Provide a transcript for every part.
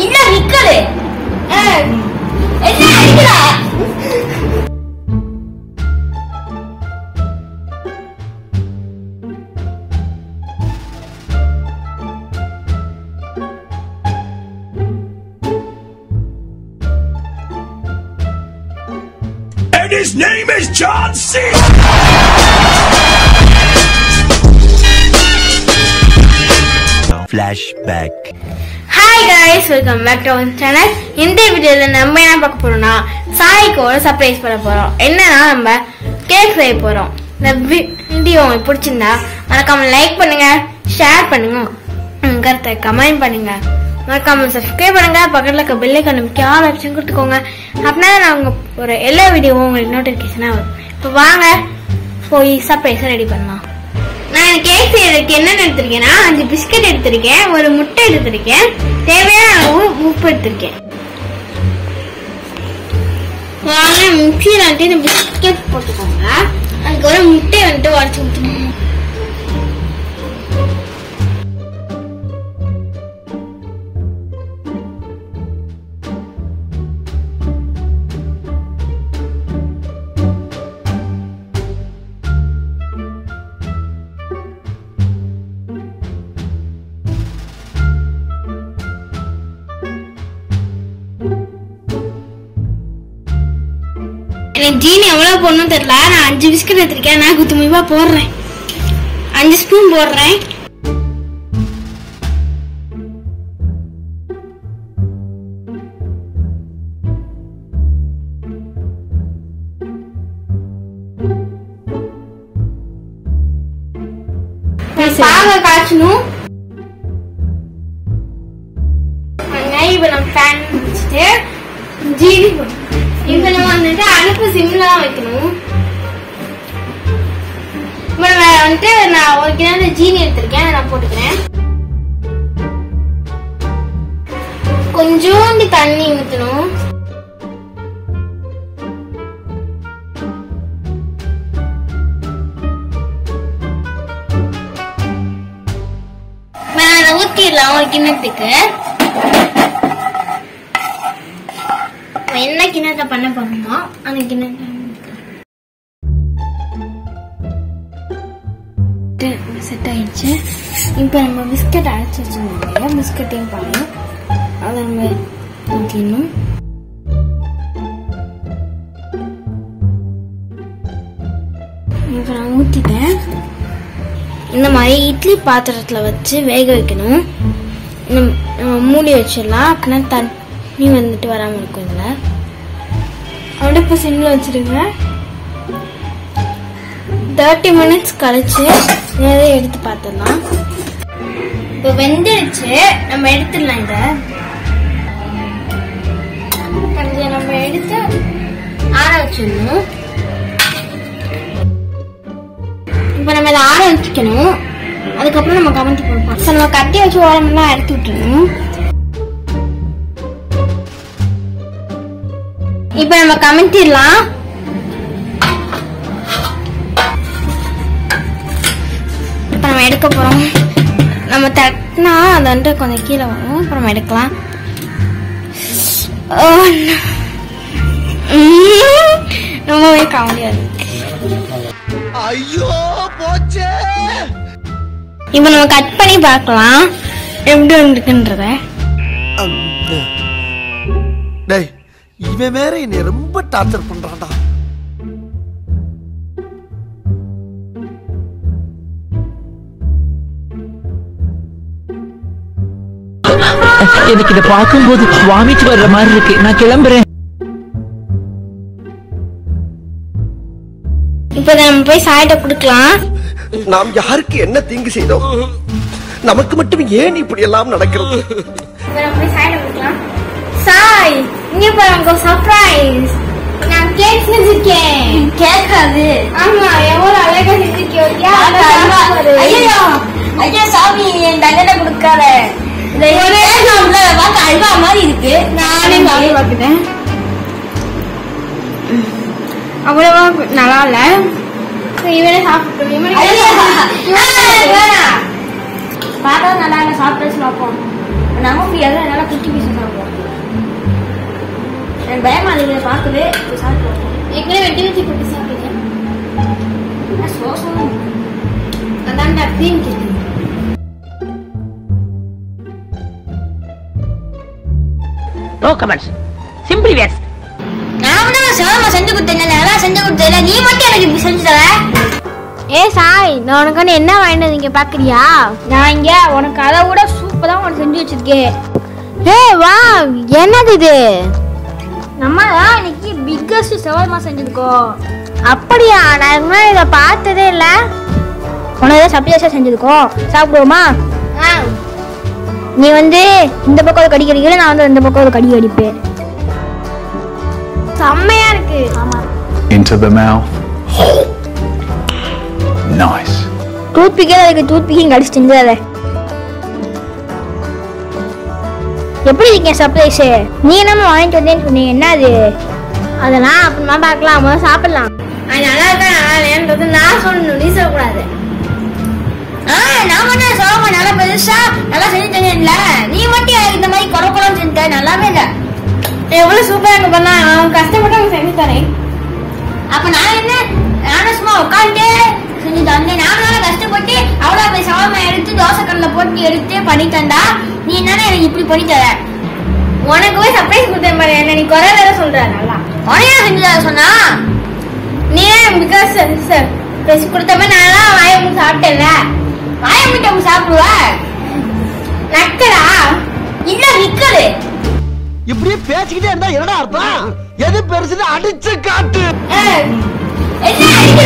இல்ல நிக்கலு என்ன அடிக்கிற And his name is John C. Flashback. Hi guys welcome back to our channel இந்த வீடியோல நம்ம என்ன பார்க்க போறோம்னா சாய்க்கு ஒரு சர்ப்ரைஸ் பண்ண போறோம் என்னன்னா நம்ம கேக் செய்ய போறோம் இந்த வீடியோ உங்களுக்கு பிடிச்சிருந்தா மறக்காம லைக் பண்ணுங்க ஷேர் பண்ணுங்க உங்க கருத்தை கமெண்ட் பண்ணுங்க மறக்காம சப்ஸ்கிரைப் பண்ணுங்க பக்கத்துல இருக்க பெல் ஐக்கான் நமக்கு ஆல் ஆப்ஷன் கொடுத்துக்கோங்க அப்படின்னா நான் உங்க ஒரு எல்லா வீடியோவும் உங்களுக்கு நோட்டிஃபிகேஷனா வரும் இப்போ வாங்க போய் சர்ப்ரைஸை ரெடி பண்ணலாம் நான் கேக் செய்யறதுக்கு என்னென்ன எடுத்திருக்கேன்னா அஞ்சு பிஸ்கட் எடுத்திருக்கேன் ஒரு முட்டை எடுத்திருக்கேன் தேவையான அளவு உப்பு எடுத்திருக்கேன் வாங்க மிக்சியில் வந்துட்டு இந்த பிஸ்கட் போட்டுக்கோங்க அதுக்கு ஒரு முட்டை வந்துட்டு உடச்சி ஊற்றணும் எனக்கு ஜீனி எவ்வளவு போடணும் தெரியல நான் அஞ்சு பிஸ்கட் எடுத்திருக்கேன் நான் குத்துமைவா போடுறேன் அஞ்சு ஸ்பூன் போடுறேன் பாக காய்ச்சணும் இப்ப நம்ம பேன் வச்சுட்டு ஜீனி போடணும் இப்ப நம்ம வந்துட்டு அடுப்பு சிம்ல தான் வைக்கணும் இப்ப நம்ம வந்துட்டு நான் ஒரு கிணறு ஜீனி எடுத்திருக்கேன் அதை நான் போட்டுக்கிறேன் கொஞ்சோண்டு தண்ணி ஊற்றணும் அதை ஊற்றிடலாம் ஒரு கிண்ணத்துக்கு நம்ம என்ன கிண்ணத்தை பண்ண போறோமோ அந்த கிண்ணத்தை செட் ஆயிடுச்சு இப்போ நம்ம பிஸ்கட் அரைச்சி வச்சிருந்தோம் இல்லையா பிஸ்கட்டையும் பாருங்க அதை நம்ம ஊற்றிடணும் இப்போ நான் ஊற்றிட்டேன் இந்த மாதிரி இட்லி பாத்திரத்தில் வச்சு வேக வைக்கணும் நம்ம நம்ம மூடி வச்சிடலாம் அப்படின்னா தண்ணி வந்துட்டு வராமல் இருக்கும் இதில் அடுப்பு சிம்மில் வச்சிருங்க தேர்ட்டி மினிட்ஸ் கழிச்சு இதை எடுத்து பார்த்துடலாம் இப்போ வெந்துடுச்சு நம்ம எடுத்துடலாம் இதை கொஞ்சம் நம்ம எடுத்து ஆற வச்சிடணும் இப்போ நம்ம இதை ஆற வச்சுக்கணும் அதுக்கப்புறம் நம்ம கவனித்து கொடுப்போம் ஸோ நம்ம கட்டி வச்சு ஓரமெல்லாம் எடுத்து விட்டுறணும் இப்போ நம்ம கமிட்டிடலாம் இப்போ நம்ம எடுக்க போகிறோம் நம்ம தட்டினா அது வந்துட்டு கொஞ்சம் கீழே வரும் இப்போ நம்ம எடுக்கலாம் ஓ, உம், ரொம்பவே காமெடியாக இருக்கு ஐயோ போச்சே இப்போ நம்ம கட் பண்ணி பார்க்கலாம் எப்படி வந்துருக்குன்றத டேய் இவன் வேற என்னை ரொம்ப டார்ச்சர் பண்றான்டா எனக்கு இதை பார்க்கும்போது வாமிட் வர்ற மாதிரி இருக்கு நான் கிளம்புறேன் இப்போ இதை நம்ம போய் சாயிட்ட கொடுக்கலாம் நாம் யாருக்கு என்ன தீங்கு செய்தோம் நமக்கு மட்டும் ஏன் இப்படி எல்லாம் நடக்கிறது இப்போ நம்ம போய் சாயிட்ட கொடுக்கலாம் சாய் இங்க பாரு உங்க சர்ப்ரைஸ் நான் கேக் செஞ்சிருக்கேன் கேட்காது ஆமா எவ்வளவு அழகா செஞ்சிருக்கியா ஐயோ ஐயோ சாமி என் தண்டனை கொடுக்காத இந்த ஒரே நம்மள பார்க்க அல்வா மாதிரி இருக்கு நானே சாப்பிட்டு பார்த்துட்டேன் அவ்வளவா நல்லா இல்ல இவனே சாப்பிட்டு இவனே ஐயோ. இவனே வேணாம். பார்த்தா நல்லா இல்ல சாப்பிட்டு பார்ப்போம் நம்ம ஃப்ரீயாக நல்லா குட்டி பீஸ் சாப்பிடுவோம் எனக்கு பயமா இருக்கு இதை பார்க்கவே இப்போ சாப்பிடுவோம் ஏற்கனவே வெட்டி வச்சு போட்டு சாப்பிட்டேன் சோசம் அதான்டா cream cake no comments simply waste நான் தான் சிவமா செஞ்சு கொடுத்தேன் நல்லா செஞ்சு கொடுத்தேன் நீ மட்டும் எனக்கு இப்படி செஞ்சு தர ஏ சாய் நான் உனக்கு வந்து என்ன வாங்கிட்டு வந்தீங்க பாக்குறியா நான் இங்க உனக்கு அதை விட சூப்பரா உனக்கு செஞ்சு வச்சிருக்கேன் ஏ வா என்னது இது நம்ம தான் இன்னைக்கு பிக்கஸ்ட் செவல்மா செஞ்சிருக்கோம் அப்படியா நான் இதுக்கு முன்னாடி இதை பார்த்ததே இல்ல உனக்கு தான் சர்ப்ரைஸா செஞ்சிருக்கோம் சாப்பிடுவோமா நீ வந்து இந்த பக்கம் ஒரு கடி கடிக்கிற நான் வந்து இந்த பக்கம் ஒரு கடி அடிப்பேன் செம்மையா இருக்கு ஆமா into the mouth. Nice. Tooth பிக்கே அதுக்கு டூத் பிக்கிங் அடிச்சு செஞ்சாத எப்படி இருக்கீங்க சர்ப்ரைஸ் நீ என்னமா வாங்கிட்டு வந்தேன்னு சொன்னீங்க என்ன அது அதெல்லாம் அப்புறமா பார்க்கலாம் முதல்ல சாப்பிடலாம் அது நல்லா இருக்கா நல்லா இல்லையான்றது நான் சொல்லணும் நீ சொல்லக்கூடாது ஆ நான் மட்டும் சோமா நல்லா பெருசா நல்லா செஞ்சு தந்தேன்ல நீ மட்டும் எனக்கு இந்த மாதிரி குறை குறைன்னு செஞ்சுட்ட நல்லாவே இல்லை எவ்வளவு சூப்பரா இருக்கு பண்ணா அவன் கஷ்டப்பட்டு அவன் செஞ்சு தரேன் அப்ப நான் என்ன நானும் சும்மா உட்காந்து செஞ்சு தந்தேன் நானும் நல்லா கஷ்டப்பட்டு அவ்வளோ போய் சவமா எடுத்து தோசை கல்லில் போட்டு எடுத்து பண்ணி தந்தா நீ என்னன்னா எனக்கு இப்படி பண்ணி தர உனக்கு போய் சர்ப்ரைஸ் கொடுத்தேன் பாரு என்ன நீ குறை வேற சொல்ற நல்லா உனையா செஞ்சு தர சொன்னா நீ பிகாஸ் பேசி கொடுத்த மாதிரி நான் வாயை மூடி சாப்பிட்டேன்ல வாய முட்டை அவங்க சாப்பிடுவ நக்கலா இல்ல நிக்கலு இப்படியே பேசிக்கிட்டே இருந்தா என்னடா அர்த்தம் எது பெருசுன்னு அடிச்சு காட்டு என்ன அடிக்கிற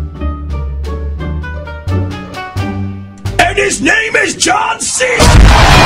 And his name is John C.